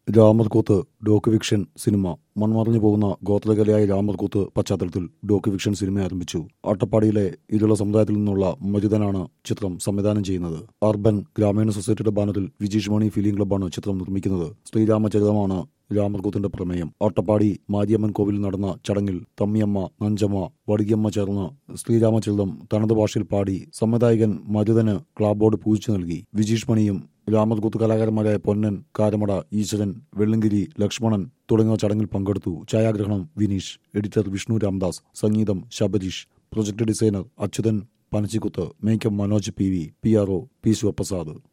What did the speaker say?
രാമർകൂത്ത് docufiction cinema മൺമറഞ്ഞു പോകുന്ന ഗോത്രകലയായ രാമർകൂത്ത് പശ്ചാത്തലത്തിൽ ഡോക്യുഫിക്ഷൻ സിനിമ ആരംഭിച്ചു അട്ടപ്പാടിയിലെ ഇരുള സമുദായത്തിൽ നിന്നുള്ള മരുതനാണ് ചിത്രം സംവിധാനം ചെയ്യുന്നത് അർബൻ ഗ്രാമീണ സൊസൈറ്റിയുടെ ബാനറിൽ വിജീഷ് മണി ഫിലിം ക്ലബ്ബാണ് ചിത്രം നിർമ്മിക്കുന്നത് ശ്രീരാമചരിതമാണ് രാമർകൂത്തിന്റെ പ്രമേയം അട്ടപ്പാടി മാരിയമ്മൻ കോവിലിൽ നടന്ന ചടങ്ങിൽ തമ്മിയമ്മ നഞ്ചമ്മ വടിയമ്മ ചേർന്ന് ശ്രീരാമചരിതം തനത് ഭാഷയിൽ പാടി സംവിധായകൻ മരുതന് ക്ലാബോർഡ് പൂജിച്ചു നൽകി വിജീഷ് മണിയും രാമർകൂത്ത് കലാകാരന്മാരായ പൊന്നൻ കാരമട ഈശ്വരൻ വെള്ളങ്കിരി ലക്ഷ്മണൻ തുടങ്ങിയ ചടങ്ങിൽ പങ്കെടുത്തു ഛായാഗ്രഹണം വിനീഷ് എഡിറ്റർ വിഷ്ണു രാംദാസ് സംഗീതം Shabareesh project designer Achuthan Panachikuth makeup Manoj P V P R O P Sivaprasad